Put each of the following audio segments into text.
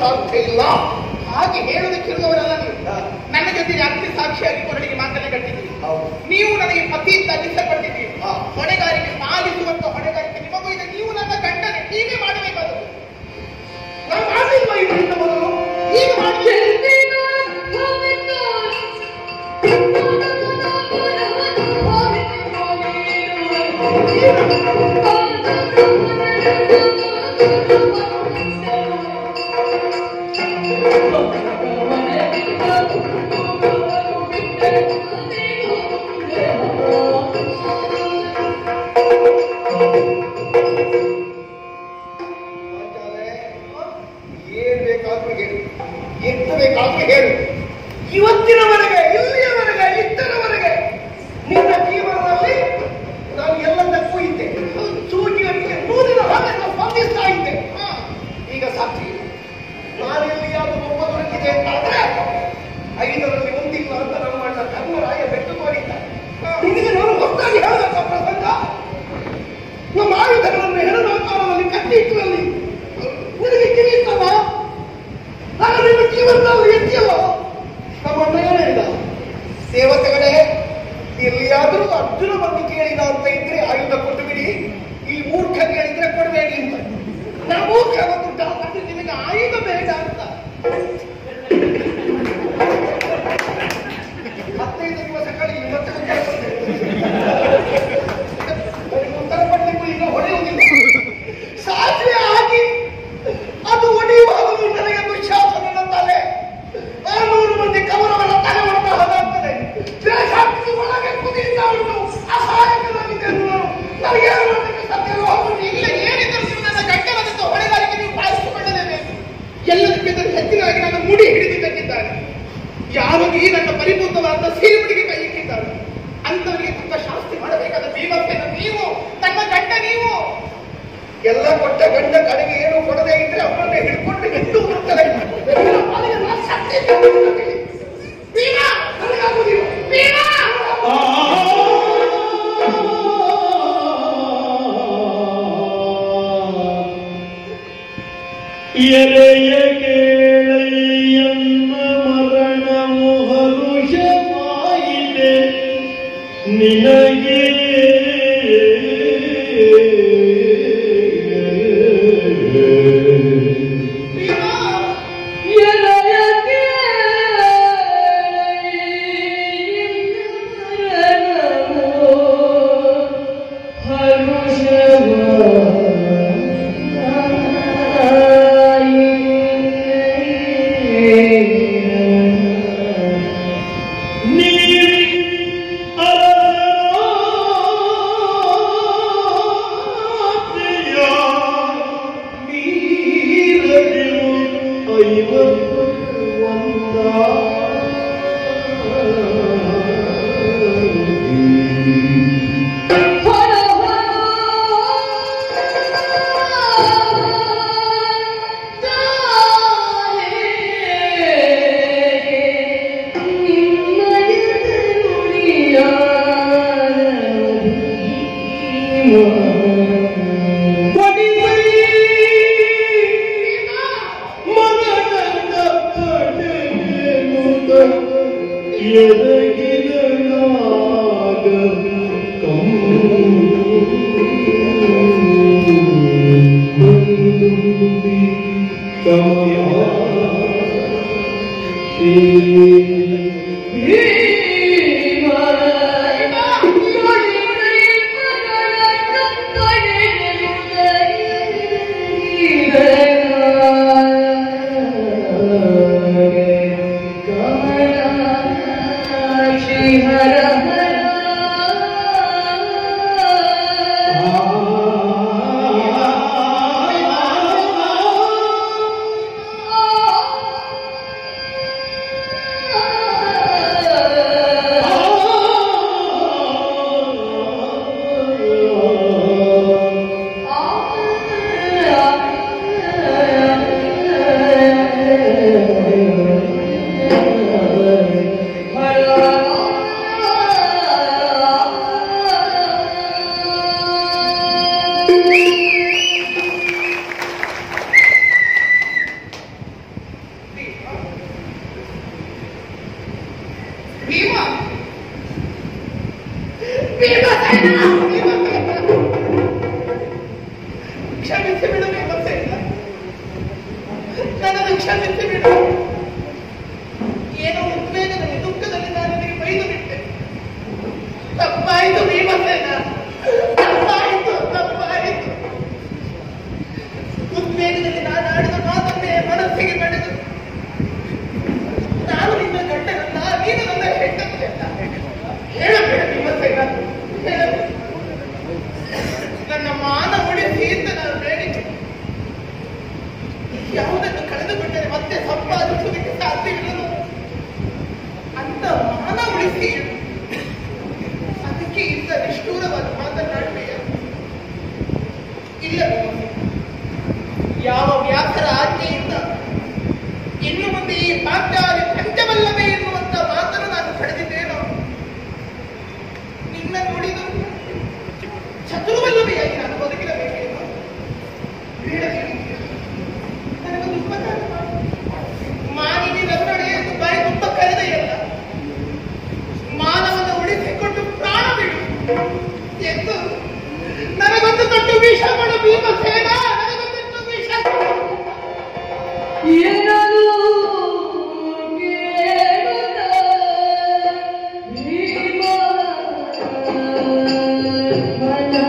ಅರ್ಥ ಇಲ್ಲ ಹಾಗೆ ಹೇಳುವುದಕ್ಕಿರುವವರಲ್ಲ ನೀವು ನನ್ನ ಜೊತೆಗೆ ಅಗ್ನಿ ಸಾಕ್ಷಿಯಾಗಿ ಕೊರಳಿಗೆ ಮಾತನ್ನ ಕಟ್ಟಿದ್ದೀರಿ ಹೌದು ನೀವು ನನಗೆ ಪತಿ ಅಂತ ಅನ್ನಿಸಲ್ಪಟ್ಟಿದ್ದೀರಿ ಹಾ. ಹೊಣೆಗಾರಿಕೆ ಪಾಲಿಸುವಂತ ಹೊಣೆಗಾರಿಕೆ ನಿಮಗೂ ಇದೆ ನೀವು ನನ್ನ ಗಂಡನೆ ಹೀಗೆ ಮಾಡಬೇಕಾದ್ರು ನಾನು ಮಾಡಿಲ್ವ ಇದರಿಂದ ಮೊದಲು ಹೀಗೆ ಮಾಡಿ ಏನ್ ಬೇಕಾದ್ರೂ ಹೇಳು ಎಷ್ಟು ಬೇಕಾದ್ರೂ ಹೇಳು ಇವತ್ತಿನವರೆಗೆ ಇಲ್ಲಿಯವರೆಗೆ ಇಷ್ಟರವರೆಗೆ ನಿನ್ನ ಜೀವನದಲ್ಲಿ ನಾನು ಎಲ್ಲದಕ್ಕೂ ಇದ್ದೆ ಸೂಚಿಯರಿಗೆ ನೂರಿನ ಹಾಗೆ ನಾನು ಸ್ಪಂದಿಸ್ತಾ ಇದ್ದೆ ಹಾ. ಈಗ ಸಾಕ್ಷಿ ಇಲ್ಲ. ನಾನು ಎಲ್ಲಿಯಾದ್ರೂ ಒಬ್ಬ ದೊರಕಿದೆ ಅಂತಾದ್ರೆ ಐದರಲ್ಲಿ ಒಂದಿಲ್ಲ ಅಂತ ನಮ್ಮ ಅಣ್ಣ ಧರ್ಮರಾಯ ಬೆಟ್ಟು ತೋರಿದ್ದಾರೆ ನಿನಗೆ ನಾನು ಹೊಸದಾಗಿ ಹೇಳಬೇಕ ಪ್ರಸಂಗ ನಮ್ಮ ಆಯುಧಗಳನ್ನು ಹೆಣನಾಕಾರದಲ್ಲಿ ಕಟ್ಟಿಟ್ಟರಲ್ಲಿ ನಿನಗೆ ಕಿವಿತ್ತಲ್ಲ ನಾನು ನಿನ್ನ ಜೀವನದಲ್ಲಿ ಎತ್ತಿಯಲ್ಲ ನಮ್ಮ ಅಣ್ಣ ಏನು ಹೇಳಿದ ಸೇವಕಗಳೇ ಎಲ್ಲಿಯಾದರೂ ಅರ್ಜುನ ಬಂದು ಕೇಳಿದ ಅಂತ ಇದ್ರೆ ಆಯುಧ ಕೊಟ್ಟು ಬಿಡಿ ಈ ಮೂರ್ಖ ಕೇಳಿದ್ರೆ ಕೊಡಬೇಡಿ ಅಂತ ನಾನು ಮೂರ್ಖ ಗೊತ್ತುಂಟ ಅದು ನಿನಗೆ ಆಯುಧ ಬೇಡ ಅಂತ ಹತ್ತೈದು ದಿವಸ ಕಳೆಯಿ ಮತ್ತೆ ಉತ್ತರ ಕೊಡ್ತೇನೆ. ನನಗೆ ಉತ್ತರ ಕೊಡ್ಲಿಕ್ಕೂ ಈಗ ಹೊಡೆಯುವುದಿಲ್ಲ ಸಾಸಿವೆ ಹಾಕಿ ಅದು ಒಡೆಯುವಾಗ ನನಗೆ ದುಶ್ಯಾಸನದ ತಲೆ ಆರ್ನೂರು ಮಂದಿ ಕೌರವರ ತಲೆ ಹೊಡೆದ ಹಾಗಾಗ್ತದೆ ದ್ವೇಷಾಗ್ನಿ ಒಳಗೆ ಕುದಿಯುತ್ತಾ ಉಂಟು ಅಸಹಾಯಕನಾಗಿದ್ದೇನೆ ನಾನು ನನಗೆ ಏನು ಮಾಡಲಿಕ್ಕೆ ಸಾಧ್ಯವೋ ಇಲ್ಲ ಏನಿದ್ರು ನೀವು ನನ್ನ ಗಂಡನದಂತ ಹೊಣೆಗಾರಿಕೆ ನೀವು ಪಾಲಿಸಿಕೊಳ್ಳಲೇಬೇಕು ಎಲ್ಲದಕ್ಕಿಂತ ಹೆಚ್ಚಿನದಾಗಿ ನನ್ನ ಮುಡಿ ಹಿಡಿದಿದ್ದಕ್ಕಿದ್ದಾನೆ ಯಾವಾಗ ಈ ನನ್ನ ಪರಿಪೂರ್ಣವಾದ ಸೀರುಡಿಗೆ ಕೈ ಇಟ್ಟಿದ್ದಾನೆ ಅಂತವರಿಗೆ ತಕ್ಕ ಶಾಸ್ತಿ ಮಾಡಬೇಕಾದ ಭೀಮಪ್ಪನ ನೀವು ನನ್ನ ಗಂಡ ನೀವು ಎಲ್ಲ ಕೊಟ್ಟ ಗಂಡ ಕಡೆಗೆ ಏನು ಕೊಡದೇ ಇದ್ರೆ ಅವರನ್ನೇ ಹಿಡ್ಕೊಂಡು ಹೆಟ್ಟು ಬರುತ್ತದೆ ಭೀಮ ನನಗಾಗುವುದಿಲ್ಲ ಭೀಮ ಎರೆಯ ಕೇಳಯ್ಯನ್ನ ಮರಣವು ಹರುಷವಾಯಿತೆ ನಿನಗೆ Hare ಭೀಮಸೇನ ಭೀಮಸೇನ ಕ್ಷಮಿಸಿ ಬಿಡು ಭೀಮಸೇನ ನನ್ನನ್ನು ಕ್ಷಮಿಸಿ ಬಿಡು ಏನೋ ಉದ್ವೇಗದಲ್ಲಿ ದುಃಖದಲ್ಲಿ ನಾನು ನಿನಗೆ ಬೈದು ಬಿಟ್ಟೆ ತಪ್ಪಾಯಿತು ಭೀಮಸೇನ ತಪ್ಪಾಯಿತು ತಪ್ಪಾಯಿತು ಉದ್ವೇಗದಲ್ಲಿ ನಾನು ಆಡಿದ ಮಾತನ್ನೇ ಮನಸ್ಸಿಗೆ ನಡೆದು ನಾನು ನಿನ್ನ ಗಂಡನಲ್ಲ ನೀನು ನನ್ನ ಹೆಂಡತಿಯಲ್ಲ ಹೇಳಬೇಡ ಭೀಮಸೇನ ಹೇಳಬೇಡ ನನ್ನ ಮಾನ ಉಳಿಸಿ ಅಂತ ನಾನು ಬೇಡಿಕೆ ಯಾವುದನ್ನು ಕಳೆದುಕೊಂಡರೆ ಮತ್ತೆ ಸಂಪಾದಿಸುವುದಕ್ಕೆ ಸಾಧ್ಯವಿಲ್ಲದು ಅಂತ ಮಾನ ಉಳಿಸಿ ಅದಕ್ಕೆ ಇಂಥ ನಿಷ್ಠೂರವಾಗಿ ಮಾತನಾಡುವೆಯ ಇಲ್ಲ ಭೀಮಸೇನ. ಯಾವ ವ್ಯಾಸರ ಆಜ್ಞೆಯಿಂದ ಇನ್ನು ಮುಂದೆ ಈ ಪಾಂಚಾಲಿ ಪಂಚವಲ್ಲವೇ ಎನ್ನುವಂತ ಮಾತನ್ನು ನಾನು ಪಡೆದಿದ್ದೇನೋ ನಿನ್ನ ನುಡಿದು ಚತುರ್ವಲ್ಲವೆಯಾಗಿ ನಾನು ಬದುಕಿರಬೇಕೇನೋ ಬೇಡ ಬೇಡ. ನನಗೊಂದು ಉಪಕಾರ ಮಾಡು. ಮಾನಿನಿ ನನ್ನೊಡೆಯನ್ನು ಬಾಯಿ ತುಂಬ ಕರೆದೆಯಲ್ಲ ಮಾನವನ ಉಳಿಸಿಕೊಂಡು ಪ್ರಾಣ ಬಿಡು ಎಂದು ನನಗೊಂದು ಕಟ್ಟು ವಿಷ ಮಾಡು ಭೀಮಸೇನ ನನಗೊಂದು ಕಟ್ಟು ವಿಷ ಕೊಡು. ಏನದು ಕೇಳುತ್ತ ಭೀಮ ಮನ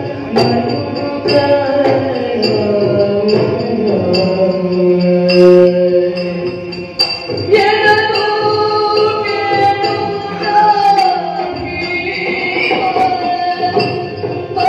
ಮರುಗ ಏನದು ಕೇಳುತ್ತ ಭೀಮ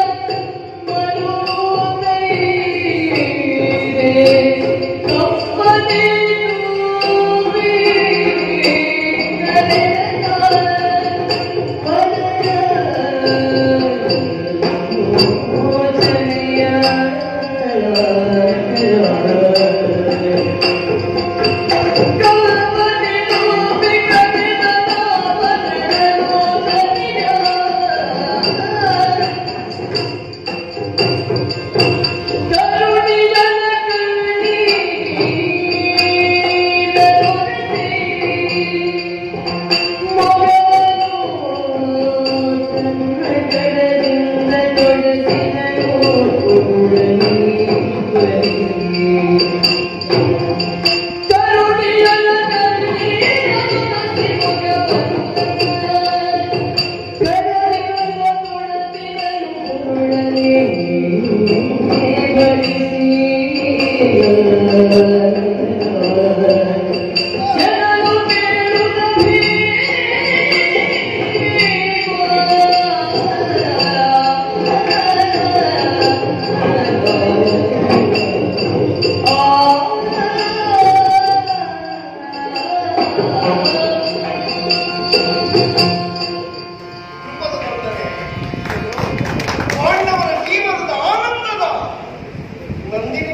ಪಾಂಡವರ ಜೀವನದ ಆನಂದದ ನಂದಿನಿ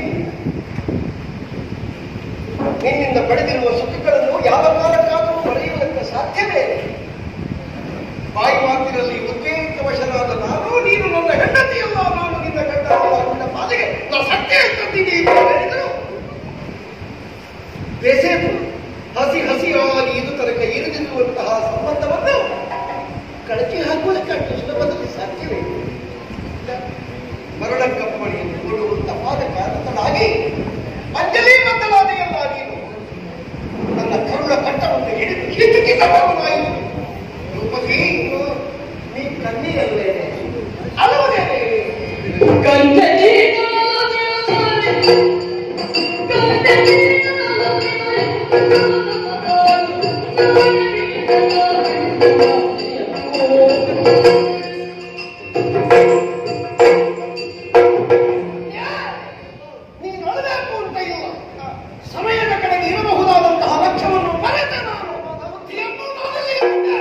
ನಿನ್ನಿಂದ ಪಡೆದಿರುವ ಸುಖಗಳನ್ನು ಯಾವ ಕಾಲಕ್ಕಾದರೂ ಪಡೆಯುವುದಕ್ಕೆ ಸಾಧ್ಯವೇ ಬಾಯಿ ಮಾತಿನಲ್ಲಿ ಉದ್ವೇಗವಶನಾದ ನಾನು ನೀನು ನನ್ನ ಹೆಂಡತಿಯಲ್ಲ ನಾನು ನಿನ್ನ ಗಂಡನಲ್ಲ ನಿನ್ನ ಪಾಲಿಗೆ ನಾನು ಸತ್ಯ ಎತ್ತುತ್ತೀನಿ ಎಂದು ಹೇಳಿದರು ಬೆಸೆದು ಹಸಿ ಹಸಿಯಾಗಿ ಇದು ತನಕ ಇರಿದಿರುವಂತಹ ಸಂಬಂಧವನ್ನು ಕಳಚಿ ಹಾಕುವುದಕ್ಕೆ ಅಷ್ಟು ಸುಲಭದಲ್ಲಿ ಸಾಧ್ಯವೇ ಇಲ್ಲ. ಮರಳಕ್ಕಪ್ಪಣಿಯನ್ನು ನೋಡುವಂತ ಪಾದಕ ಅನಂತನಾಗಿ ಅಂಜಲಿ ಬದ್ದಲಾದೆಯಲ್ಲ ನೀನು ನನ್ನ ಕರುಳ ಕಟ್ಟವನ್ನು ಹಿಡಿದು ಹಿಂದಿದ್ದವನಾಯಿತು ರೂಪಸಿ ನೀ ಕಣ್ಣೀರಲ್ಲೇ ಅಳುವುದೇ ನೀನು ಅಳಬೇಕು ಅಂತ ಇಲ್ಲ ಸಮಯದ ಕಡೆಗೆ ಇರಬಹುದಾದಂತಹ ಲಕ್ಷ್ಯವನ್ನು ಮರೆತ ನಾನು ಬುದ್ಧಿಯನ್ನು ನಾನಲ್ಲಿ ಇಟ್ಟೆ.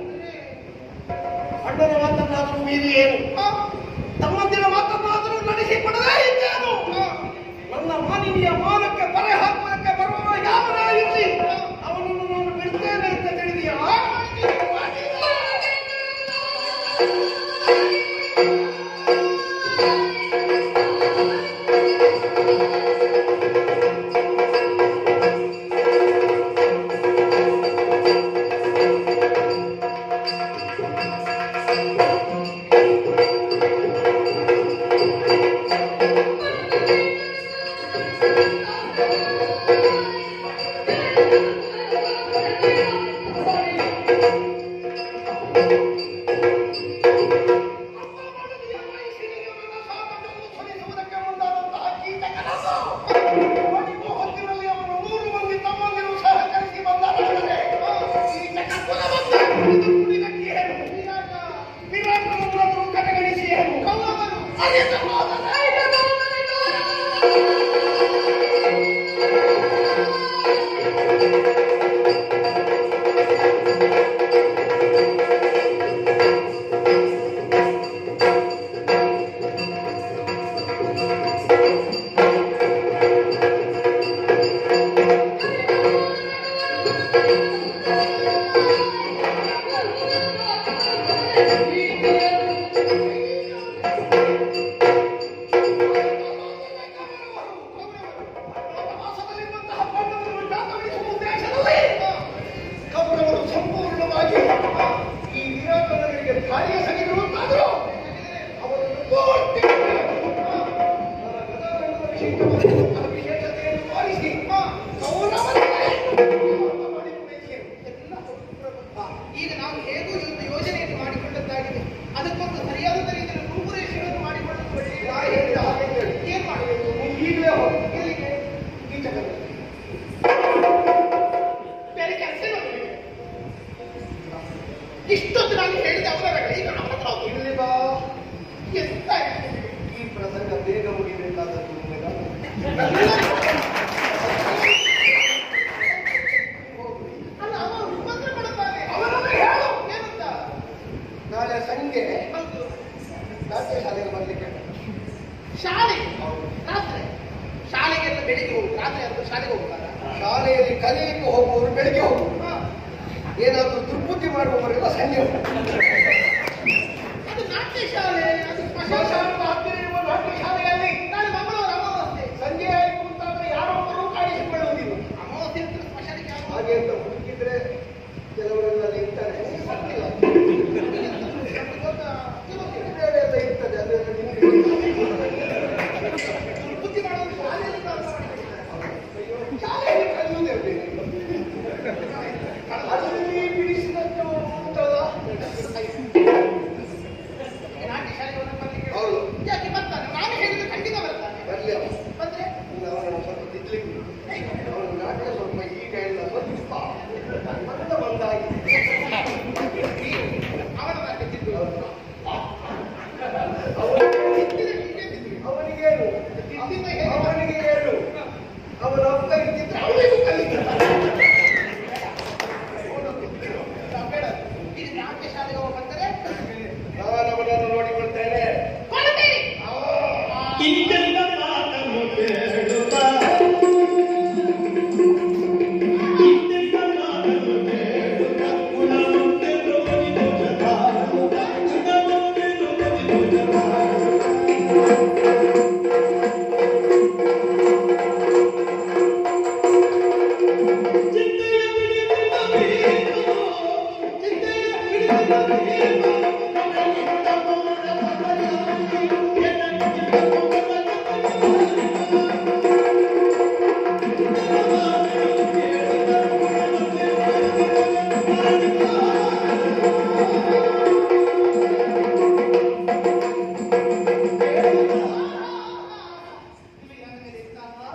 ಅಣ್ಣನ ಮಾತನ್ನಾದರೂ ಮೀರಿ ಏನು ತಮ್ಮಂದಿರ ಮಾತನ್ನಾದರೂ ನಡೆಸಿಕೊಡದೇ ಇದ್ದೇನು ನನ್ನ ಮಾನಿನಿಯ ಮಾನಕ್ಕೆ ಬರೆ ಹಾಕುವುದಕ್ಕೆ ಬರುವವ ಯಾವನ ಇರಲಿ ಅವನನ್ನು ನಾನು ಬಿಡ್ತೇನೆ ಅಂತ ತಿಳಿದೆಯಾ ಕೌರವರು ಸಂಪೂರ್ಣವಾಗಿ ಈ ವಿರಾಟನಗರಿಗೆ ದಾರಿಯ ಸಗಿರುವಂತಾದರೂ ಅವರನ್ನು ಪೂರ್ತಿ ಅವರ ಗದಾನಂದದ ವಿಶೇಷವಾದಂತಹ ವಿಶೇಷತೆಯನ್ನು ತೋರಿಸಿ ಕೌರವರಿಗೆ ಮಾಡಿ ಈಗ ನಾವು ಹೇಗೂ ಒಂದು ಯೋಜನೆಯನ್ನು ಮಾಡಿಕೊಂಡದ್ದಾಗಿದೆ ಅದಕ್ಕೊಂದು ಸರಿಯಾದ ರೀತಿಯಲ್ಲಿ ರೂಪುರೇಷೆಯನ್ನು ಮಾಡಿಕೊಳ್ಳುವುದು ನಾ ಹೇಳಿದ ಹಾಗೆ ಕೇಳಿ. ಏನ್ ಮಾಡಬೇಕು ನೀವು ಈಗಲೇ ಹೋಗಿ ಎಲ್ಲಿಗೆ ಕೀಚಕರಿಗೆ ಬೇರೆ ಕೆಲಸ ಇಷ್ಟೊತ್ತು ನಾನು ಹೇಳಿದ ಅವರ ಈಗ ನಮ್ಮ ಹತ್ರ ಹೋಗಿ. ಇಲ್ಲಿ ಬಾ ಎಂತ ಆಯ್ತು? ಈ ಪ್ರಸಂಗ ಬೇಗ ಮುಗಿಬೇಕಾದದ್ದು ನಿನಗ ಅಲ್ಲ ಅವ ಉಪದ್ರ ಮಾಡುತ್ತಾನೆ ಅವನನ್ನು ಹೇಳು ಏನಂತ ನಾಳೆ ಸಂಜೆ ಹೌದು ನಾಟ್ಯ ಶಾಲೆಗೆ ಬರ್ಲಿಕ್ಕೆ ಶಾಲೆ ರಾತ್ರಿ ಶಾಲೆಗೆಲ್ಲ ಬೆಳಿಗ್ಗೆ ಹೋಗುದು ರಾತ್ರಿ ಅದು ಶಾಲೆಗೆ ಹೋಗ್ತಾರ ಶಾಲೆಯಲ್ಲಿ ಕಲಿಯಲಿಕ್ಕೆ ಹೋಗುವವರು ಬೆಳಿಗ್ಗೆ ಹೋಗುದು ಏನಾದ್ರೂ ದುರ್ಬುದ್ಧಿ ಮಾಡುವವರೆಲ್ಲ ಸಂಜೆ ಹೋಗುದು. ಅದು ನಾಟ್ಯ ಶಾಲೆ ಅದು ಸ್ಮಶಾನ ಸ್ಮಶಾನದ ಹತ್ತಿರ ಇರುವ ನಾಟ್ಯ ಶಾಲೆಯಲ್ಲಿ ನಾಳೆ ಮಂಗಳವಾರ ಅಮಾವಾಸ್ಯೆ ಸಂಜೆ ಆಯ್ತು ಅಂತಾದ್ರೆ ಯಾರೊಬ್ಬರೂ ಕಾಣಿಸಿಕೊಳ್ಳುವುದಿಲ್ಲ ಅಮಾವಾಸ್ಯೆ ಅಂತ ಸ್ಮಶಾನಕ್ಕೆ ಯಾವ ಹಾಗೆ ಅಂತ ಹುಡುಕಿದ್ರೆ ಕೆಲವರೆಲ್ಲ ಅಲ್ಲಿ ಇರ್ತಾರೆ ಗೊತ್ತಿಲ್ಲ. ಬೇರೆ ಎಲ್ಲ ಇರ್ತದೆ ಅದೆಲ್ಲ ನಿಮ್ಗೆ ಬುದ್ಧಿ ಮಾಡೋದು ಶಾಲೆಯಲ್ಲಿ ಕೆಲಸ ಮಾಡಿದ್ದಾರೆ ಶಾಲೆಯಲ್ಲಿ ಕಲಿಯುವುದೇ ಬೇರೆ. ಅಲ್ಲಿ ಬಿಡಿಸಿದದ್ದು ಉಂಟಲ್ಲ ನಾಟ್ಯ ಶಾಲೆಗೆ ಒಂದು ಬರ್ಲಿಕ್ಕೆ ಹೌದು. ಯಾಕೆ ಬರ್ತಾನೆ ನಾನು ಹೇಳಿದ್ರೆ ಖಂಡಿತ ಬರ್ತಾನೆ ಬರ್ಲಿ ಅವ. ಬಂದ್ರೆ ಇನ್ನು ಅವನನ್ನು ಸ್ವಲ್ಪ ತಿದ್ಲಿಕ್ಕೆ ಬಿಡು. ಅವನ ನಾಟಕ ಸ್ವಲ್ಪ ಈಗ ಇಲ್ಲ ಸ್ವಲ್ಪ ಮಂದ ಮಂದಾಗಿ ಅವನ ನಾಟ್ಯ ತಿದ್ದು ಅವನು ತಿದ್ದಿದ್ರೆ ಹೀಗೆ ತಿದ್ದಿ. ಅವನಿಗೇನು ತಿದ್ದಿದ್ರೆ ಹೇಗೆ? ಅವನಿಗೆ ಏನು ಅವನ ಅಪ್ಪ ಇದ್ದಿದ್ರೆ ಅವನಿಗೂ ಕಲಿತಾನೆ ಬೇಡ. ಈಗ ನಾಟ್ಯ ಶಾಲೆಗೆ ಹೋಗಿ ಬಂದರೆ ನಾನು ಅವನನ್ನು ನೋಡಿಕೊಳ್ತೇನೆ ಕೊಡ್ತೀನಿ. ಇಂತೆಲ್ಲ ಮಾತನ್ನು ಕೇಳುತ್ತಾ ಇಂತೆಲ್ಲ ಮಾತನ್ನು ಕೇಳುತ್ತಾ ಗುಣಮುಂದೆ ರೋಗಿದು ಜಗಾಡುತ್ತಾ ಗುಣಮುಂದೆ ರೋಗಿದು ಜಗಾಡುತ್ತಾ ಚಿಂತೆಯ ಬಿಡಿಬಿಡಬೇಕು ಚಿಂತೆಯ ಬಿಡಿಬಿಡಬೇಕು ನಮ್ಮೆಲ್ಲಿಂದ ನಿಮಗೆ ನನ್ನ ಮೇಲೆ ಇಷ್ಟ ಅಲ್ವಾ?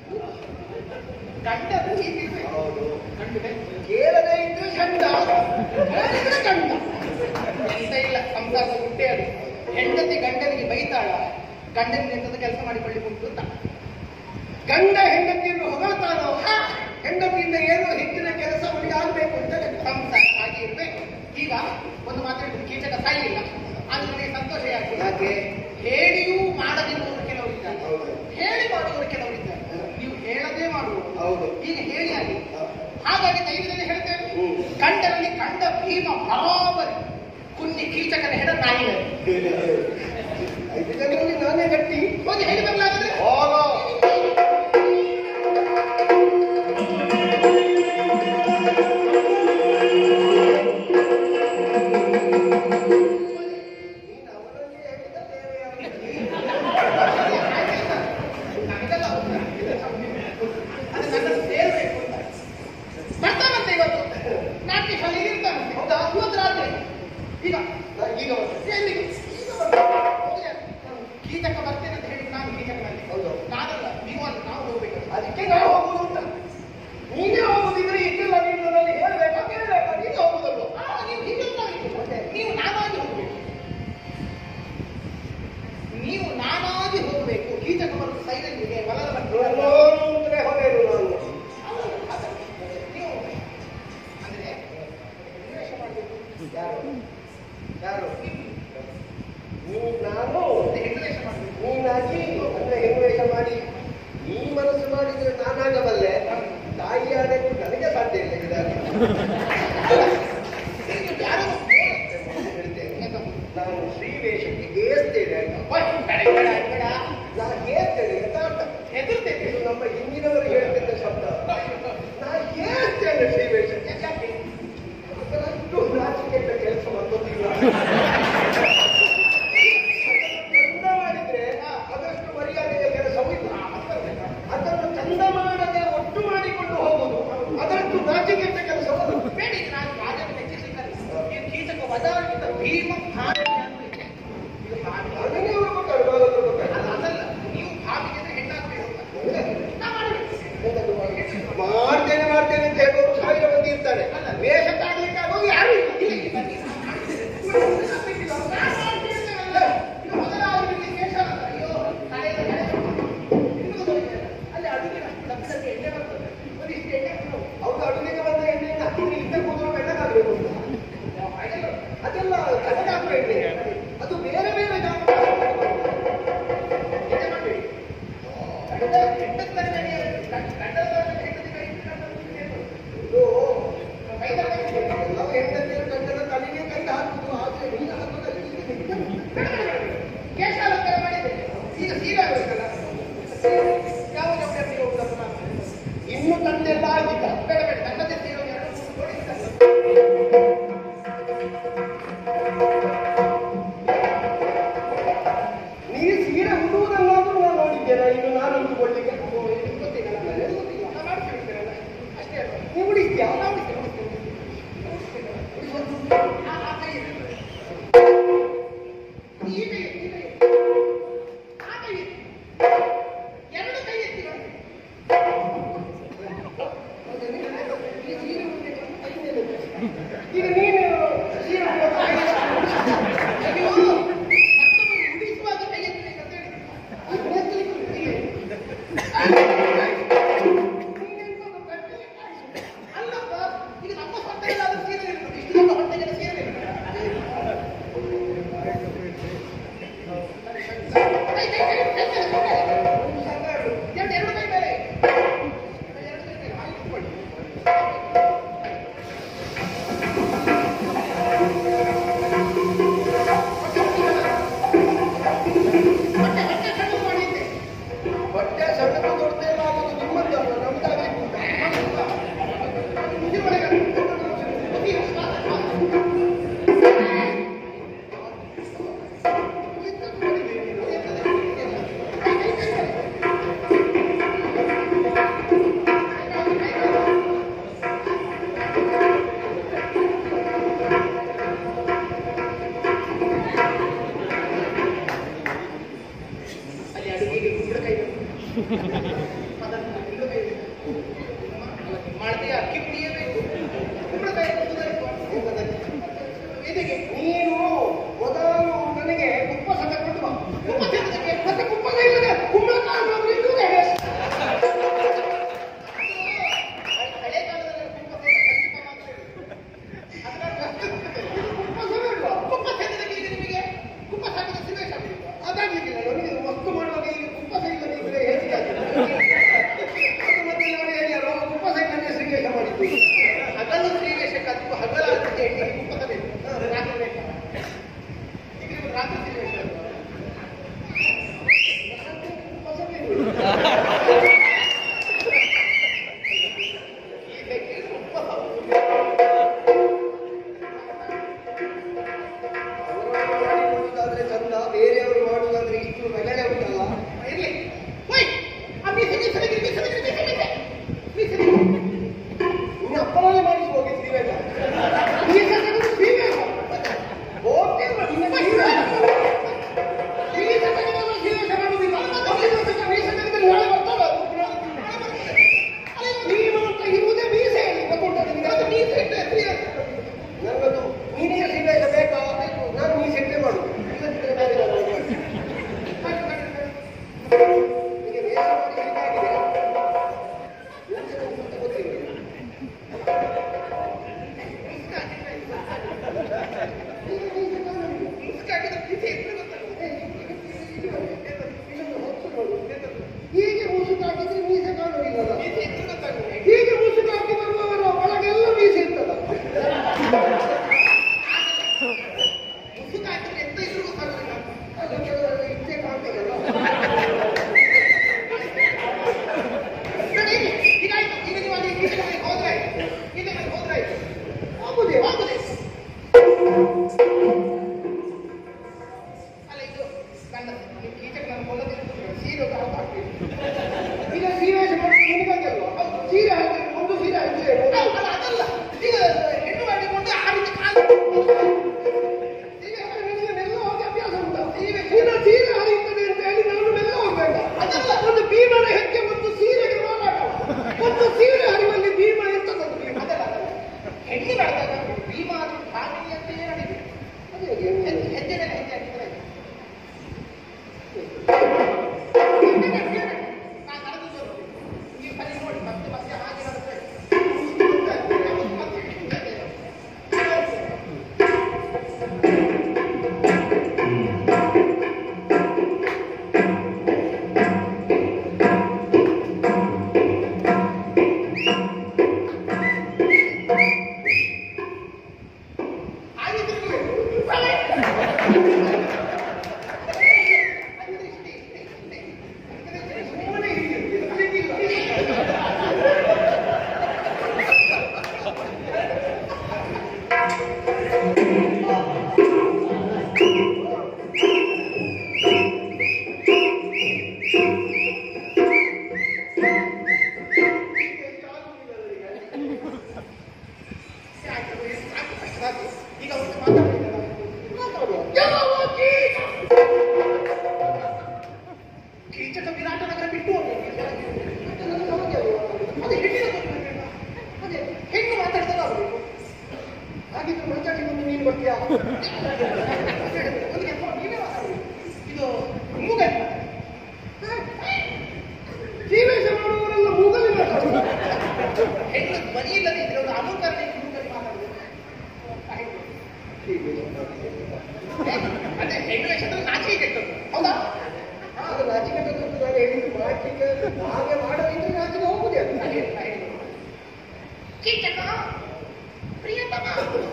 ಗಂಡನು ಹೀಗಿರ್ಬೇಕು. ಹೌದು ಗಂಡನೇ? ಕೇಳದೆ ಇದ್ದು ಚಂದ ಹೇಳಿದ್ರೆ ಗಂಡ. ಎಂತ ಇಲ್ಲ ಸಂಸಾರದ ಹುಟ್ಟೆ ಅದು ಹೆಂಡತಿ ಗಂಡನಿಗೆ ಬೈತಾಳ ಗಂಡನಿಗೆ ಎಂತದ ಕೆಲಸ ಮಾಡಿಕೊಳ್ಳಿಕ್ಕೆ ಉಂಟು ಅಂತ ಗಂಡ ಹೆಂಡತಿಯನ್ನು ಹೊಗಳ್ತಾನೋ ಹೆಂಡತಿಯಿಂದ ಏನೋ ಹೆಚ್ಚಿನ ಕೆಲಸ ಅವನಿಗೆ ಆಗ್ಬೇಕು ಅಂತ ಸಂಸಾರ ಹಾಗೆ ಇರ್ಬೇಕು ಈಗ ಒಂದು ಮಾತಾಡಿದ್ರೆ ಕೀಚಕ ಸಾಯಿಲ್ಲ ಆದ್ರೆ ನನಗೆ ಸಂತೋಷ ಯಾಕೆ ಯಾಕೆ ಹೇಳಿಯೂ ಮಾಡದಿರುವವರು ಕೆಲವರು ಇದ್ದಾರೆ ಹೌದು. ಹೇಳಿ ಮಾಡುವವರು ಕೆಲವರು ಇದ್ದಾರೆ ನೀವು ಹೇಳದೇ ಮಾಡುವವರು ಹೌದು. ಈಗ ಹೇಳಿ ಆಗಿ ಹ. ಹಾಗಾಗಿ ಧೈರ್ಯದಲ್ಲಿ ಹೇಳ್ತೇವೆ ಹ್ಮ್. ಕಂಡರಲ್ಲಿ ಕಂಡ ಭೀಮ ಬರಾಬರಿ ಕುನ್ನಿ ಕೀಚಕನ ಹೆಡ ನಾಯಿಗಳು ಐದು ಜನರಲ್ಲಿ ನಾನೇ ಗಟ್ಟಿ ಹೋಗಿ ಹೇಳಿ ಬರಲಾದ್ರೆ ಹೋಗ ನೀನು ಅವರಲ್ಲಿ ಹೇಳಿದ ಬೇರೆ ಯಾರು? ನನಗೆಲ್ಲ ಹೌದು. ಅದು ನನ್ನನ್ನು ಸೇರ್ಬೇಕು ಅಂತ ಬರ್ತಾನಂತೆ ಇವತ್ತು ನಾಟ್ಯ ಶಾಲೆಗೆ ಇರ್ತಾನಂತೆ ಹೌದಾ ಇವತ್ತು ರಾತ್ರಿ ಈಗ ನಾ ಈಗ ಬರ್ತೇನೆ. ಎಲ್ಲಿಗೆ ಈಗ ಬರ್ತಾನೆ. ಹೋಗಿ ಅಲ್ಲಿ. ಕೀಚಕ ಬರ್ತೇನೆ ಅಂತ ಹೇಳಿ ನಾನು ಕೀಚಕನಲ್ಲಿ ಹೌದು. ನಾನಲ್ಲ ನೀವು ಅಲ್ಲ ನಾವು ಹೋಗ್ಬೇಕು ಅದಕ್ಕೆ ನಾವು ಹೋಗುದು ಅಂತ ನೀನೇ ಹೋಗುದಿದ್ರೆ ಇಟ್ಟಿಲ್ಲ ನೀನು ನನ್ನಲ್ಲಿ ಹೇಳ್ಬೇಕಾ ಕೇಳ್ಬೇಕಾ ನೀನು ಹೋಗುದಲ್ವ ಆ, ನೀವು ಹೀಗೆ ಹೋಗ್ಬೇಕು. ನೀವು ನಾನಾಗಿ ಹೋಗ್ಬೇಕು ನೀವು ನಾನಾಗಿ ಹೋಗ್ಬೇಕು ಕೀಚಕ ಬರೋದು ಸೈಲೆಂಟ್ಗೆ ಬಲದ ಬರ್ತಾರೆ ಎಲ್ಲರೂ ಅಂದ್ರೆ ಹೊಡೆಯಲು ನಾನು ನೀವು ಅಂದ್ರೆ ಅನ್ವೇಷಣೆ ಮಾಡ್ಬೇಕು ಯಾರು ಯಾರು ನೀ ನಾನು ಹೆಣ್ಣು ಮಾಡಬೇಕು ನೀನಾಗಿ ನನ್ನ ಹೆಣ್ವೇಷ ಮಾಡಿ ನೀ ಮನಸ್ಸು ಮಾಡಿದ್ರೆ ನಾನಾಗಬಲ್ಲೆ ತಾಯಿ ಆಡಕ್ಕೂ ನನಗೆ ಸಾಧ್ಯ ಇಲ್ಲ ಇದಾಗಿ ಯಾರು ಹೇಳ್ತೇನೆ ಬೇಡ ಬೇಡ ನಾನು ಹೇಳ್ತೇನೆ ಯಥಾರ್ಥ ಹೆದರ್ತೇನೆ ಇದು ನಮ್ಮ ಹಿಂದಿನವರು ಹೇಳ್ತಿದ್ದ ಶಬ್ದ ನಾನು ಹೇಳ್ತೇನೆ ಶ್ರೀವೇಶ ಯಾಕೆ ಅದರಷ್ಟು ನಾಚಿಕೆಟ್ಟ ಕೆಲಸ ಮತ್ತೊಂದಿಲ್ಲ ಚಂದ ಮಾಡಿದ್ರೆ ಅದಷ್ಟು ಮರ್ಯಾದೆಯ ಕೆಲಸವೂ ಇಲ್ಲ ಅದನ್ನು ಚಂದ ಮಾಡದೆ ಒಟ್ಟು ಮಾಡಿಕೊಂಡು ಹೋಗುದು ಅದಷ್ಟು ನಾಚಿಕೆಟ್ಟ ಕೆಲಸವಲ್ಲ ಬೇಡ ಈಗ ನಾನು ರಾಜನ ಮೆಚ್ಚಿಸಿದ್ದಾರೆ ಈ ಕೀಚಕ ವಧಾಗಿದ್ದ ಭೀಮ ಭಾವಿಗೆ ಅಂತ ಇದೆ. ಇದು ಭಾವಿ ಅದನ್ನೇ ಅವರು ಕೊಟ್ಟರು ಬಾಲಕರು ಕೊಟ್ಟರು. ಅಲ್ಲ ಅದಲ್ಲ ನೀವು ಭಾವಿಗೆ ಅಂದ್ರೆ ಹೆಣ್ಣಾಗ್ಬೇಕು ಅಂತ ನಾ ಮಾಡ್ಬೇಕು ಎಂತದು ಮಾಡಿ? ಮಾಡ್ತೇನೆ ಮಾಡ್ತೇನೆ ಅಂತ ಹೇಳೋರು ಸಾವಿರ ಮಂದಿ ಇರ್ತಾರೆ ಅಲ್ಲ. ವೇಷ ಕಾಡ್ಲಿಕ್ಕೆ ಆಗೋದು ಯಾರು ಇಲ್ಲ. ಇಲ್ಲಿ ಇಲ್ಲಿ ಬನ್ನಿ. ನಾನು ಮಾಡ್ತಿರ್ತೇನಲ್ಲ. ಇದು ಮೊದಲಾಗಿ ಕೇಶ ಅಯ್ಯೋ ತಲೆಯಲ್ಲಿ ತಲೆ ಇನ್ನೂ ಗೊತ್ತಿದೆ. ಅಲ್ಲಿ ಅಡುಗೆ ಅಷ್ಟು ಲಕ್ಷಕ್ಕೆ ಎಣ್ಣೆ ಬರ್ತದೆ ಒಂದಿಷ್ಟು ಎಣ್ಣೆ ಕೊಡು. ಅವ್ರು ಅಡುಗೆಗೆ ಬಂದ ಎಣ್ಣೆಯನ್ನು ಹಾಕಿ ಹಿಂದೆ ಕೂತ್ಕೊಂಡು ಬೆಣ್ಣಗಾಗಬೇಕು ಅಂತ ಹಾಗೆಲ್ಲ ಅದೆಲ್ಲ ಕಥೆಗಾಗ್ತಾ ಎಣ್ಣೆ ಅದು ಬೇರೆ ಬೇರೆ ಜಾಗ ಎಣ್ಣೆ ಮಾಡ್ಬೇಡಿ. ಗಂಡ ಹೆಂಡದ ಮೇಲೆ ಎಣ್ಣೆ ಇರಬೇಕು. ಗಂಡ- ಗಂಡದ ಮೇಲೆ ಹೆಂಡತಿ ಕೈ ಇಟ್ಕೊಂಡು ಏನು? ಇದು ಕೈದ ಕೈ ಇದೆ. ನಾವು ಹೆಂಡತಿಯ ಗಂಡನ ತಲೆಗೆ ಕೈ ಹಾಕುದು ಆದ್ರೆ ನೀನು ಹಾಕುದಲ್ಲಿ ಕೇಶ ಅಲಂಕಾರ ಮಾಡಿದೆ ಈಗ ಸೀರೆ ಆಗಬೇಕಲ್ಲ ಯಾವ ಜವಳಿ ಹೋಗುದಪ್ಪ ನಾನು ಇನ್ನು ತಂದೆಲ್ಲ ಆಗಿದ್ದ ಬೇಡ ಬೇಡ ನನ್ನದೇ ಸೀರೆ ಎರಡು ಮೂರು ಜೋಡಿ ಇರ್ತದೆ. ನೀನು ಸೀರೆ ಉಡುವುದನ್ನಾದ್ರೂ ನಾನು ನೋಡಿದ್ದೇನೆ ಇನ್ನು ನಾನು ಉಟ್ಟುಕೊಳ್ಳಿಕ್ಕೆ ಗೊತ್ತಿಲ್ಲ ನನಗೆ ಗೊತ್ತಿಲ್ಲ. ನಾನು ಮಾಡ್ತೀನಿ ಬಿಡ್ತೇನಲ್ಲ. ಅಷ್ಟೇ ಅಲ್ವಾ? ನೀವು ಉಡಿಸ್ತೀಯಾ ನಾನು ಉಡ್ತೇನೆ, ಉಡ್ತೇನೆ. ಆ, ಆ ಕೈ ಇರ್ತದೆ. ಈ ಕೈ ಎತ್ತಿ, ಈ ಕೈ ಎತ್ತಿ. ಆ ಕೈ ಎತ್ತಿ. ಎರಡು ಕೈ ಎತ್ತಿ ನೋಡಿ. ಈ ಸೀರೆ ಉಡ್ಬೇಕು ಅಂತ ಕೈ ಮೇಲೆ ಇದೆ. ಈಗ ನೀನು ಸೀರೆ ಉಡುವಾಗ ಅಯ್ಯೋ, ಮತ್ತೊಬ್ಬರು ಉಡಿಸುವಾಗ ಕೈ ಎತ್ತಬೇಕಂತ ಹೇಳಿ. ಅದು ಎತ್ತಲಿಕ್ಕೆ ಉಂಟು ಹೀಗೆ. ನೀನೆಂತದು ಗಟ್ಟಿಗೆ ಕಾಣಿಸು. ಅಲ್ಲಪ್ಪ, ಈಗ ನಮ್ಮ ಹೊಟ್ಟೆಯಲ್ಲಾದ್ರೂ ಸೀರೆ ಇರ್ತದೆ. ಇಷ್ಟು ದೊಡ್ಡ ಹೊಟ್ಟೆಗೆಲ್ಲ ಸೀರೆ ಇರ್ತದೆ. ಕೈ, ಕೈ, ಕೈ, ಕೈ ಮೇಲೆ, ಕೈ ಮೇಲೆ. ಎರಡು ಎರಡು ಕೈ ಮೇಲೆ. ಎರಡು ಕೈ ಮೇಲೆ. ಹಾಗೆ ಇಟ್ಕೊಳ್ಳಿ. ಹೊಟ್ಟೆ ಹೊಟ್ಟೆ ಸಣ್ಣ ಮಾಡಿದ್ದೆ ಬಟ್ಟೆ ಸಣ್ಣದು ದೊಡ್ಡದೆಲ್ಲ ಆಗೋದು ನಿಮ್ಮದ್ದಲ್ಲ ನಮ್ದಾಗಲಿಕ್ಕೆ ಉಂಟಾ? ಅಲ್ಲಿ ಅಡುಗೆಗೆ ಕುಂಬಳಕಾಯಿ ಬೇಕು. ಅದನ್ನು ಕುಂಬಳಕಾಯಿ ಬೇಕು. ಮಾಡದೆ ಅಕ್ಕಿ ಪುಡಿಯೇ ಬೇಕು ಕುಂಬಳಕಾಯಿ ಕುಂಬಳಕಾಯಿ ಎಂತದಕ್ಕೆ? ಇದಕ್ಕೆ ನೀನು ಮೊದಲು ನನಗೆ ಉಪವಾಸ ತಗೊಂಡು ಬಾ ಕುಂಬ ಸೇರಿದಕ್ಕೆ ಮತ್ತೆ ಕುಂಬಳ ಇಲ್ಲದೆ ಕುಂಬಳಕಾಯಿ ಮಾತ್ರ ಇಲ್ಲದೆ ಹಳೆ ಕಾಲದಲ್ಲಿ ಕುಂಬ ಸೇರಿದ ಖಚಿತ ಮಾತ್ರ ಇರೋದು. ಅದರ ಕುಂಬ ಸೇರಿಲ್ವಾ? ಕುಂಬ ಸೇರಿದಕ್ಕೆ ಈಗ ನಿಮಗೆ ಕುಂಬ ಸಾಕಿದ ಸಿದ್ದೇಶ ಆಗ್ಲಿಲ್ವಾ? ಅದಾಗ್ಲಿಕ್ಕಿಲ್ಲ ನನಗೆ ವಸ್ತು ಮಾಡುವಾಗ ಈಗ ಕುಪ್ಪ ಸೈಕಲ್ ಇದ್ರೆ ಹೆಚ್ಚಿಗೆ ಆಗ್ತದೆ ಅದು ಮತ್ತೆ ನೋಡಿ ಹೇಳ್ಯಾರೋ ಕುಪ್ಪ ಸೈಕಲ್ ಶ್ರೀಕೇಶ ಮಾಡಿದ್ದು ಹಗಲು ಶ್ರೀವೇಷಕ್ಕೆ ಅದು ಹಗಲಾಗುತ್ತೆ ಹೆಣ್ಣಿಗೆ ಕುಂಬ ಬೇಕು ರಾತ್ರಿ ಬೇಕಾ ಈಗ ನೀವು ರಾತ್ರಿ ಶ್ರೀವೇಷ ಅಲ್ವಾ? ಈ ಬೆಕ್ಕಿಗೆ ಕುಂಬ ಅವರು ಮಾಡಿಕೊಳ್ಳುವುದಾದ್ರೆ ಚಂದ ಬೇರೆಯವರು ಮಾಡುವುದಾದ್ರೆ ಇಷ್ಟು ರಗಳೆ ಉಂಟಲ್ಲ ಇರ್ಲಿ ಹೋಯ್ ಆ ಮೀಸೆ ಮೀಸೆ ತೆಗೀರಿ, ಮೀಸೆ ತೆಗೀರಿ, ಮೀಸೆ ಮೀಸೆ ಮೀಸೆ ತೆಗೀರಿ. ಇನ್ನು ಅಪ್ಪನಲ್ಲಿ ಮಾಡಿಸಿ ಹೋಗಿ ಶ್ರೀವೇಶ ಮೀಸೆ ತೆಗೆದು ಶ್ರೀವೇಷ. ಹೋಗ್ತೇವೆ ನಿನ್ನ ಮೀಸೆ ತೆಗೆದವರು ಶ್ರೀವೇಷ ಮಾಡುವುದಿಲ್ಲ. ಮೀಸೆ ತೆಗೆದ ಮೀಸೆ ತೆಗೆದ್ರೆ ನಾಳೆ ಬರ್ತಾರ ಅದು? ನಾಳೆ ಬರ್ತದೆ. ಅಲ್ಲ, ನೀನು ಅಂತ ಇರುವುದೇ ಮೀಸೆ ಗೊತ್ತುಂಟು ನಿನಗೆ? ಅದು ಮೀಸೆ ಇಟ್ಟರೆ ಶ್ರೀವೇಷ. ನನಗದು ನಿನಗೆ ಶ್ರೀವೇಶ ಬೇಕಾ ನಾನು ನೀ ಸೆಟ್ಟೆ ಮಾಡು ಇಲ್ಲದಿದ್ದರೆ ಬೇರೆ ಯಾರು ಮಾಡುವ. ಮಾಡಿ, ಮಾಡಿ, ಮಾಡಿ. ನಿನಗೆ ವೇಷ ಮಾಡಲಿಕ್ಕೆ ಆಗಿದೆ ವೇಷ ಅಂತ ಗೊತ್ತಿಲ್ಲ ಮೀಸೆ ಹಾಕಿದ್ರೆ ಮೀಸೆ ಹಾಕಿದ್ರೆ ಮೀಸೆ ಇದ್ರೆ ಗೊತ್ತಾಗುತ್ತೆ. ಹೀಗೆ ಮುಸುಕು ಹಾಕಿದ್ರೆ ಮೀಸೆ ಕಾಣುವುದಿಲ್ಲ ಮೀಸೆ ಇದ್ರೆ ಗೊತ್ತಾಗುತ್ತೆ. ಹೀಗೆ ಮುಸುಕು ಹಾಕಿ ಬರುವವರ ಒಳಗೆಲ್ಲ ಮೀಸೆ ಇರ್ತದ ಮುಸುಕು ಹಾಕಿದ್ರೆ ಎಂತ ಇದ್ರೂ ಗೊತ್ತಾಗೋದಿಲ್ಲ. ಅದು ಕೆಲವರಿಗೆ ಇಚ್ಛೆ ಕಾಣ್ತದಲ್ಲ ಅಲ್ಲ ಇದು ಗಂಡ ನೀವು ಕೀಚಕ ನನ್ನ ಕೊಲ್ಲದಿರ್ಬೋದು ಸೀರೆ ಒಂದು ಹಾಕು ಹಾಕ್ಬೇಕು ಈಗ ಸೀರೆ ಮಾಡಿ ನಿಮಗಂಗಲ್ವಾ ಹೌದು ಸೀರೆ ಹಾಕಿ ಒಂದು ಸೀರೆ ಹಾಕಿದ್ರೆ ಅಲ್ಲ ಅದಲ್ಲ ಈಗ ಹೆಣ್ಣು ಮಾಡಿಕೊಂಡು ಆ ರೀತಿ ಕಾಲು ಸೀರೆ ಹಾಕಿ ನಿಮಗೆ ಮೆಲ್ಲ ಹೋಗಿ ಅಭ್ಯಾಸ ಉಂಟಾ ಸೀರೆ ಸೀರೆ ಸೀರೆ ಹರಿಯುತ್ತದೆ ಅಂತ ಹೇಳಿ ನಾನು ಮೆಲ್ಲ ಹೋಗ್ಬೇಡ ಅದಲ್ಲ. ಒಂದು ಭೀಮನ ಹೆಜ್ಜೆ ಒಂದು ಸೀರೆಗೆ ಹೋರಾಟ ಒಂದು ಸೀರೆ ಹರಿಯುವಲ್ಲಿ ಭೀಮ ಎಂತ ಗೊತ್ತಿಲ್ಲ ಅದಲ್ಲ ಅದಲ್ಲ ಹೆಣ್ಣು ನಡೆದಾಗ ಭೀಮ ಅದು ಭಾಗಿನಿಯಂತೆಯೇ ನಡೀಬೇಕು ಅದೇ ಹೇಗೆ? ಹೆಜ್ಜೆ ಹೆಜ್ಜೆ ಮೇಲೆ ಹೆಜ್ಜೆ ಹಾಕಿದ್ರೆ ಆಯ್ತು. ನಾನು ನಡೆದು ಬರುವುದು. ನೀವು ಬರೀ ನೋಡಿ ಮತ್ತೆ ಮತ್ತೆ ಹಾಗೆ ನಡೆದ್ರೆ ಮತ್ತೆ ಹಿಂದೆ. ಹಾಗೆ ತಿರುಗಬೇಕು. ಅದು ಇಷ್ಟೇ, ಇಷ್ಟೇ, ಇಷ್ಟೇ. ಸುಮ್ಮನೆ ಹೀಗೆ, ಹೀಗಿಲ್ಲ. ಆಯ್ತು, ಸಾಕು, ಸಾಕು, ಸಾಕು. ಈಗ ಒಂದು ಮಾತಾಡ್ತಿದ್ದಲ್ಲ. ಮಾತಾಡುವ. ಯಾವ ಕೀಚಕ? ಕೀಚಕ ವಿರಾಟ ನಗರ ಬಿಟ್ಟು ಹೋಗ್ಬೇಕು. ಅದೇ ಹೆಣ್ಣಿನ ಬಗ್ಗೆ ಬೇಡ. ಅದೇ ಹೆಣ್ಣು ಮಾತಾಡ್ದಾಗ ಆಗ್ಬೇಕು ಹಾಗಿದ್ರೆ ಮಂಚಾಟಿ ಬಂದು ನೀನು ಬರ್ತೀಯಾ ಒಂದು ಕೆಲಸ ನೀವೇ ಮಾತಾಡ್ಬೇಕು ಇದು ಮೂಗಲ್ ಜೀವೇಶ ಮಾಡುವವರೆಲ್ಲ ಮೂಗಲಿ ಮಾತಾಡುವ ಹೆಣ್ಣು ಧ್ವನಿ ಇಲ್ಲದೆ ಇದ್ರೆ ಒಂದು ಅನುಕರಣೆ ಮೂಗಲ್ ಮಾತಾಡಬೇಕು ಅದೇ ಹೆಣ್ಣು ವೇಷದಲ್ಲಿ ನಾಚಿಕೆ ಕೆಟ್ಟದ್ದು ಹೌದಾ ಆಗ ನಾಚಿಕೆ ತಗೊಂಡು ನಾನು ಹೇಳಿದ್ದು ನಾಚಿಕೆ ಹಾಗೆ ಮಾಡದಿದ್ರೆ ನಾಚಿಕೆ ಹೋಗುದೇ ಅದು ಹಾಗೆ, ಹಾಗೆ. ಕೀಚಕ ಪ್ರಿಯತಮ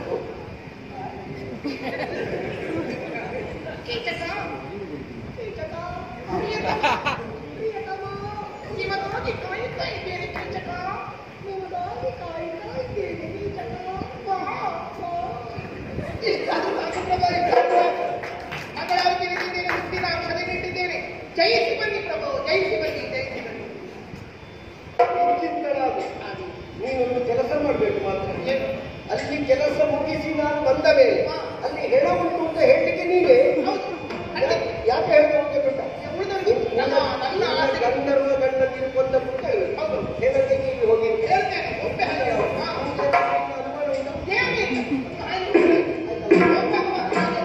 ಕೀಚಕ ಕೀಚಕ ಪ್ರಿಯತಮ ಪ್ರಿಯತಮ ನಿಮಗಾಗಿ ಕಾಯುತ್ತಾ ಇದ್ದೇನೆ ಕೀಚಕ ನಿಮಗಾಗಿ ಕಾಯುತ್ತಾ ಇದ್ದೇನೆ ಕೀಚಕ ಬಾ, ಬಾ. ಇಷ್ಟಾದ್ರೂ ಸಾಕು ಪ್ರಭು, ಇಷ್ಟಾದ್ರೂ. ಮಂಗಳಾರತಿ ನೀಡಿದ್ದೇನೆ ಹುಟ್ಟಿದ ಔಷಧಿ ನೀಡಿದ್ದೇನೆ ಜಯಿಸಿ ಬನ್ನಿ ಪ್ರಭು ಜಯಿಸಿ ಬನ್ನಿ ಜಯಿಸಿ ಬನ್ನಿ ಚಿಂತನಾಗು ನೀನೊಂದು ಕೆಲಸ ಮಾಡಬೇಕು ಮಾತ್ರ ಏನು? ಅಲ್ಲಿ ಕೆಲಸ ಮುಗಿಸಿ ನಾನು ಬಂದ ಮೇಲೆ ಹಾ. ಅಲ್ಲಿ ಹೆಣ ಉಂಟು ಅಂತ ಹೇಳಲಿಕ್ಕೆ ನೀವೇ ಹೌದು ಅಲ್ಲ ಯಾಕೆ ಹೇಳ್ಬೇಕು ಗೊತ್ತಾ ಉಳಿದವರಿಗೆ ನನ್ನ ನನ್ನ ಆಸೆ ಗಂಧರ್ವ ಗಂಡ ತಿರುಕೊಂಡ ಪುಟ್ಟ ಹೌದು. ಹೆದರಿಗೆ ನೀವು ಹೋಗಿ ಹೇಳ್ತೇನೆ ಒಪ್ಪೆ ಹಾಗೆ ಹಾ, ಅನುಮಾನ ಉಂಟಾ? ಏನಿಲ್ಲ. ಆಯ್ತು. ಒಪ್ಪೆ ಹಾಗೆ.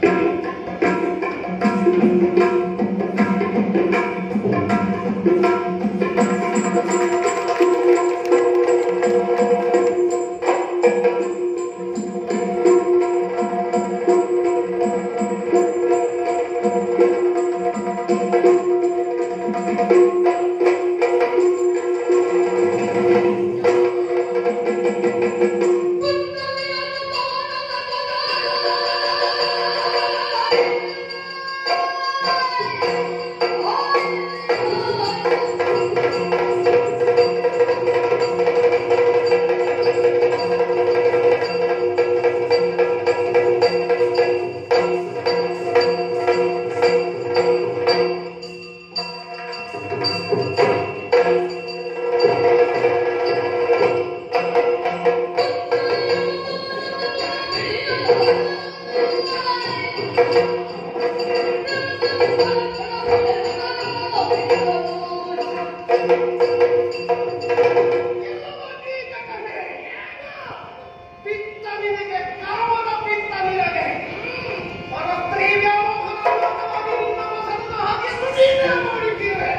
ಪಿತ್ತ ನಿನಗೆ ಕಾಮದ ಪಿತ್ತ ನಿನಗೆ ಪರಸ್ತ್ರೀ ವ್ಯಾಮೋಹನವಾಗಿ ನಿನ್ನ ವಸಂತ ಹಾಗೆ ನೀವೇ ಮಾಡಿದ್ದೀರಿ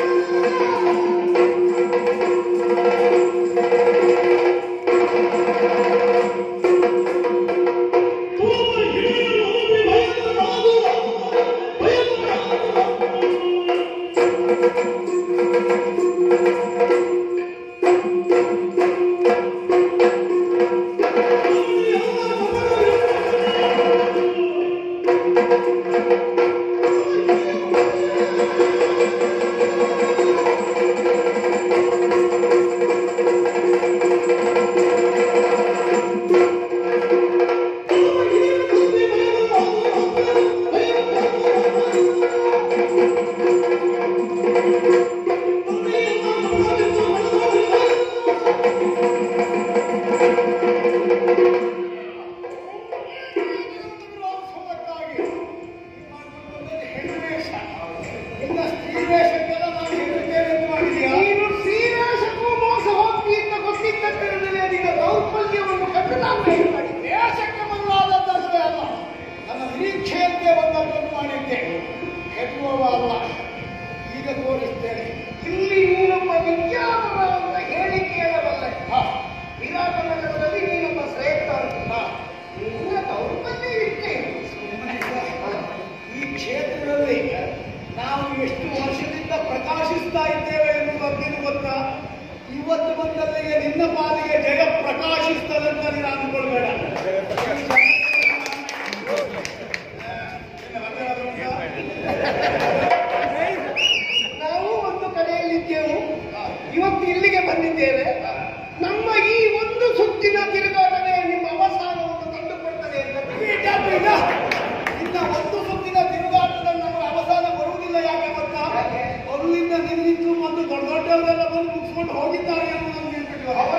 ಿ ಬದಲಿಗೆ ನಿನ್ನ ಪಾಲಿಗೆ ಜಗ ಪ್ರಕಾಶಿಸ್ತದೆ ಅಂತ ನೀನು ಅಂದ್ಕೊಳ್ಬೇಡ ನಾವು ಒಂದು ಕಡೆಯಲ್ಲಿದ್ದೆವು ಇವತ್ತು ಇಲ್ಲಿಗೆ ಬಂದಿದ್ದೇವೆ ನಮ್ಮ ಈ ಒಂದು ಸುತ್ತಿನ ತಿರುಗಾಟನೆ ನಿಮ್ಮ ಅವಸಾನವನ್ನು ತಂದುಕೊಡ್ತದೆ ಅಂತ ಬಿಜೆಪಿ ಇಲ್ಲ. ಇನ್ನ ಒಂದು ಸುತ್ತಿನ ತಿರುಗಾಟದಲ್ಲಿ ನಮ್ಮ ಅವಸಾನ ಬರುವುದಿಲ್ಲ ಯಾಕೆ ಗೊತ್ತಾ ಅಲ್ಲಿಂದ ನಿಲ್ಲಿದ್ದು ಒಂದು ದೊಡ್ಡ ದೊಡ್ಡವರೆಲ್ಲ ಬಂದು ಮುಗಿಸ್ಕೊಂಡು ಹೋಗಿದ್ದಾರೆ ಅನ್ನೋದು ನಮ್ಗೆ ನೆನ್ಪಿಟ್ಟು ಅವರ